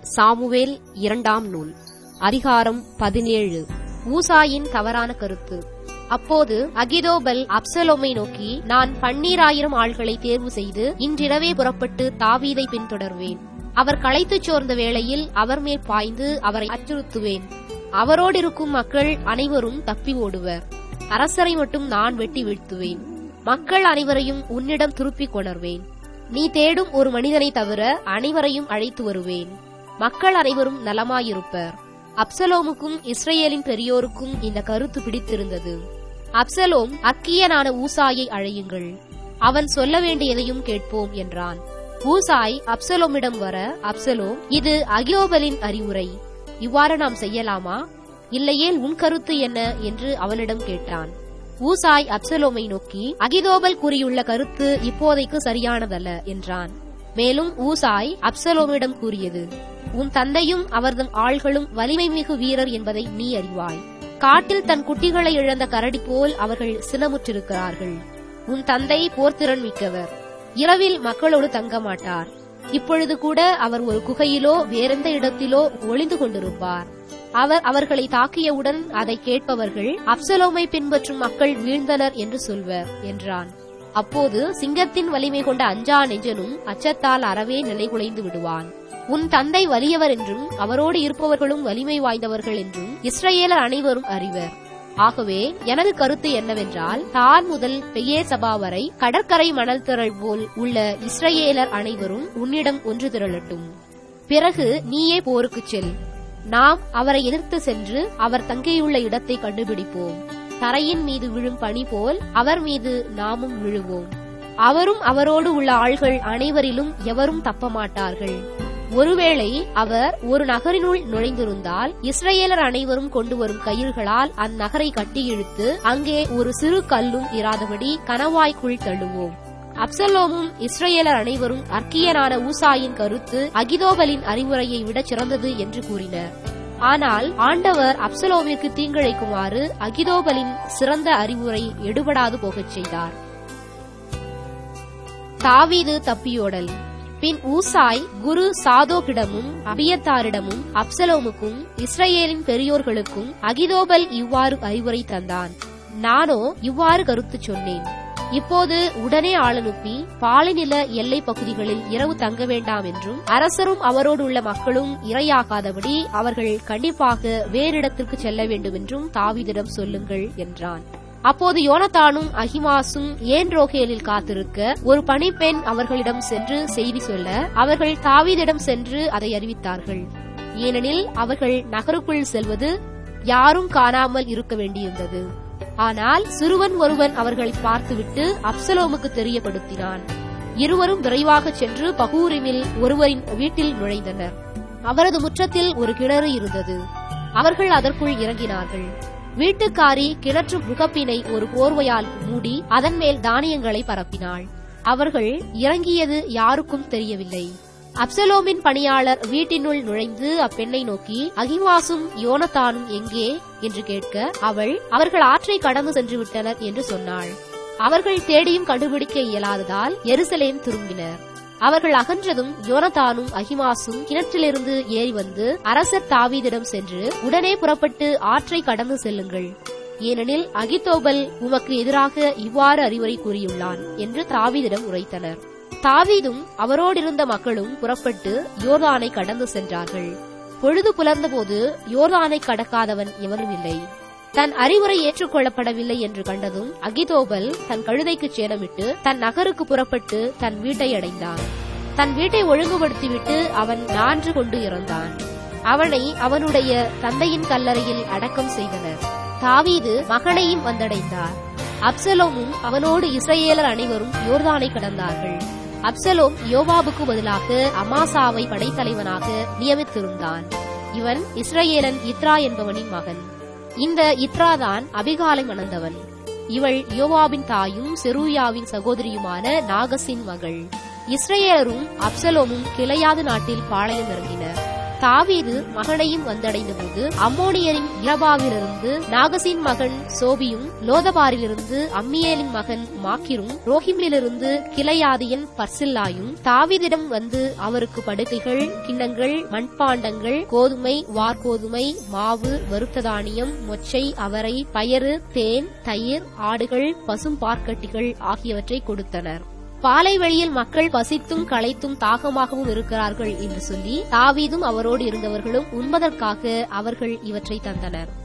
Samuel இரண்டாம் நூல் அதிகாரம் பதினேழு ஊசாயின் தவறான கருத்து அப்போது அகிதோபல் அப்சலோமை நோக்கி நான் பன்னீராயிரம் ஆள்களை தேர்வு செய்து இன்றிரவே புறப்பட்டு தாவீதை பின்தொடர்வேன் அவர் களைத்துச் சோர்ந்த வேளையில் அவர் மேற் பாய்ந்து அவரை அச்சுறுத்துவேன் அவரோடு இருக்கும் மக்கள் அனைவரும் தப்பி ஓடுவர் அரசரை மட்டும் நான் வெட்டி வீழ்த்துவேன் மக்கள் அனைவரையும் உன்னிடம் திருப்பிக் கொணர்வேன் நீ தேடும் ஒரு மனிதனை தவிர அனைவரையும் அழைத்து வருவேன் மக்கள் அனைவரும் நலமாயிருப்பர் அப்சலோமுக்கும் இஸ்ரேலின் பெரியோருக்கும் இந்த கருத்து பிடித்திருந்தது அப்சலோம் அக்கியனான ஊசாயை அழையுங்கள் அவன் சொல்ல வேண்டியதையும் கேட்போம் என்றான் ஊசாய் அப்சலோமிடம் வர அப்சலோம் இது அகியோபலின் அறிவுரை இவ்வாறு நாம் செய்யலாமா இல்லையேல் உன் கருத்து என்ன என்று அவனிடம் கேட்டான் ஊசாய் அப்சலோமை நோக்கி அகிதோபல் கூறியுள்ள கருத்து இப்போதைக்கு சரியானதல்ல என்றான் மேலும் ஊசாய் அப்சலோமிடம் கூறியது உன் தந்தையும் அவர்தம் ஆள்களும் வலிமை மிகு வீரர் என்பதை நீ அறிவாய் காட்டில் தன் குட்டிகளை இழந்த கரடி போல் அவர்கள் சினமுற்றிருக்கிறார்கள் உன் தந்தை போர்த்திறன் மிக்கவர் இரவில் மக்களோடு தங்க மாட்டார் இப்பொழுது கூட அவர் ஒரு குகையிலோ வேறெந்த இடத்திலோ ஒளிந்து கொண்டிருப்பார் அவர் அவர்களை தாக்கியவுடன் அதை கேட்பவர்கள் அப்சலோமை பின்பற்றும் மக்கள் வீழ்ந்தனர் என்று சொல்வர் என்றான் அப்போது சிங்கத்தின் வலிமை கொண்ட அஞ்சா நெஞ்சனும் அச்சத்தால் அறவே நிலைகுலைந்து விடுவான் உன் தந்தை வலியவர் என்றும் அவரோடு இருப்பவர்களும் வலிமை வாய்ந்தவர்கள் என்றும் இஸ்ரேலர் அனைவரும் அறிவர் ஆகவே எனது கருத்து என்னவென்றால் தான் முதல் பெயே சபா வரை கடற்கரை மணல் திரள் போல் உள்ள இஸ்ரேலர் அனைவரும் உன்னிடம் ஒன்று திரளட்டும் பிறகு நீயே போருக்குச் செல் நாம் அவரை எதிர்த்து சென்று அவர் தங்கியுள்ள இடத்தை கண்டுபிடிப்போம் தரையின் மீது விழும் பனி போல் அவர் மீது நாமும் விழுவோம் அவரும் அவரோடு உள்ள ஆள்கள் அனைவரிலும் எவரும் தப்ப மாட்டார்கள் ஒருவேளை அவர் ஒரு நகரினுள் நுழைந்திருந்தால் இஸ்ரேலர் அனைவரும் கொண்டு வரும் கயிறுகளால் அந்நகரை கட்டி இழுத்து அங்கே ஒரு சிறு கல்லும் இராதபடி கணவாய்க்குள் தள்ளுவோம் அப்சலோமும் இஸ்ரேலர் அனைவரும் அர்க்கியனான ஊசாயின் கருத்து அகிதோபலின் அறிவுரையை விட சிறந்தது என்று கூறினர் ஆனால் ஆண்டவர் அப்சலோமிற்கு தீங்கிழைக்குமாறு அகிதோபலின் சிறந்த அறிவுரை எடுபடாது போகச் செய்தார் தாவீது தப்பியோடல் பின் ஊசாய் குரு சாதோக்கிடமும் அபியத்தாரிடமும் அப்சலோமுக்கும் இஸ்ரேலின் பெரியோர்களுக்கும் அகிதோபல் இவ்வாறு அறிவுரை தந்தான் நானோ இவ்வாறு கருத்து சொன்னேன் இப்போது உடனே ஆளனுப்பி பாலைநில எல்லை பகுதிகளில் இரவு தங்க வேண்டாம் என்றும் அரசரும் அவரோடு உள்ள மக்களும் இரையாகாதபடி அவர்கள் கண்டிப்பாக வேறிடத்திற்கு செல்ல வேண்டும் என்றும் தாவீதிடம் சொல்லுங்கள் என்றான் அப்போது யோனத்தானும் அஹிமாசும் ஏன் ரோகேலில் காத்திருக்க ஒரு பணிப்பெண் அவர்களிடம் சென்று செய்தி சொல்ல அவர்கள் தாவீதிடம் சென்று அதை அறிவித்தார்கள் ஏனெனில் அவர்கள் நகருக்குள் செல்வது யாரும் காணாமல் இருக்க வேண்டியிருந்தது ஆனால் சிறுவன் ஒருவன் அவர்களை பார்த்துவிட்டு அப்சலோமுக்கு தெரியப்படுத்தினான் இருவரும் விரைவாக சென்று பகூரிமில் ஒருவரின் வீட்டில் நுழைந்தனர் அவரது முற்றத்தில் ஒரு கிணறு இருந்தது அவர்கள் அதற்குள் இறங்கினார்கள் வீட்டுக்காரி கிணற்று முகப்பினை ஒரு போர்வையால் மூடி அதன் மேல் தானியங்களை பரப்பினாள் அவர்கள் இறங்கியது யாருக்கும் தெரியவில்லை அப்சலோமின் பணியாளர் வீட்டினுள் நுழைந்து அப்பெண்ணை நோக்கி அகிவாசும் யோனத்தானும் எங்கே என்று கேட்க அவள் அவர்கள் ஆற்றை கடந்து சென்று விட்டனர் என்று சொன்னாள் அவர்கள் தேடியும் கண்டுபிடிக்க இயலாததால் எருசலேம் திரும்பினர் அவர்கள் அகன்றதும் யோனத்தானும் அகிமாசும் கிணற்றிலிருந்து ஏறி வந்து அரசர் தாவீதிடம் சென்று உடனே புறப்பட்டு ஆற்றை கடந்து செல்லுங்கள் ஏனெனில் அகித்தோபல் உமக்கு எதிராக இவ்வாறு அறிவுரை கூறியுள்ளான் என்று தாவீதிடம் உரைத்தனர் தாவீதும் அவரோடிருந்த மக்களும் புறப்பட்டு யோர்தானை கடந்து சென்றார்கள் பொழுது புலர்ந்தபோது யோர்தானை கடக்காதவன் எவனும் இல்லை தன் அறிவுரை ஏற்றுக்கொள்ளப்படவில்லை என்று கண்டதும் அகிதோபல் தன் கழுதைக்கு சேலமிட்டு தன் நகருக்கு புறப்பட்டு தன் வீட்டை அடைந்தான் தன் வீட்டை ஒழுங்குபடுத்திவிட்டு அவன் நான்று கொண்டு இறந்தான் அவனை அவனுடைய தந்தையின் கல்லறையில் அடக்கம் செய்தனர் தாவீது மகனையும் வந்தடைந்தார் அப்சலோமும் அவனோடு இஸ்ரேலர் அனைவரும் யோர்தானை கடந்தார்கள் அப்சலோம் யோவாபுக்கு பதிலாக அமாசாவை படைத்தலைவனாக நியமித்திருந்தான் இவன் இஸ்ரேலன் இத்ரா என்பவனின் மகன் இந்த இத்ராதான் அபிகாலை மணந்தவன் இவள் யோவாபின் தாயும் செரூயாவின் சகோதரியுமான நாகசின் மகள் இஸ்ரேலரும் அப்சலோமும் கிளையாது நாட்டில் பாளையம் இறங்கினர் தாவீது மகனையும் வந்தடைந்தபோது அம்மோனியரின் இரபாவிலிருந்து நாகசின் மகன் சோபியும் லோதபாரிலிருந்து அம்மியேலின் மகன் மாக்கிரும் ரோஹிமிலிருந்து கிளையாதியன் பர்சில்லாயும் தாவீதிடம் வந்து அவருக்கு படுக்கைகள் கிண்ணங்கள் மண்பாண்டங்கள் கோதுமை வார்கோதுமை மாவு வறுத்த தானியம் மொச்சை அவரை பயறு தேன் தயிர் ஆடுகள் பசும் பார்க்கட்டிகள் ஆகியவற்றை கொடுத்தனர் பாலைவெளியில் மக்கள் பசித்தும் களைத்தும் தாகமாகவும் இருக்கிறார்கள் என்று சொல்லி தாவீதும் அவரோடு இருந்தவர்களும் உண்பதற்காக அவர்கள் இவற்றை தந்தனர்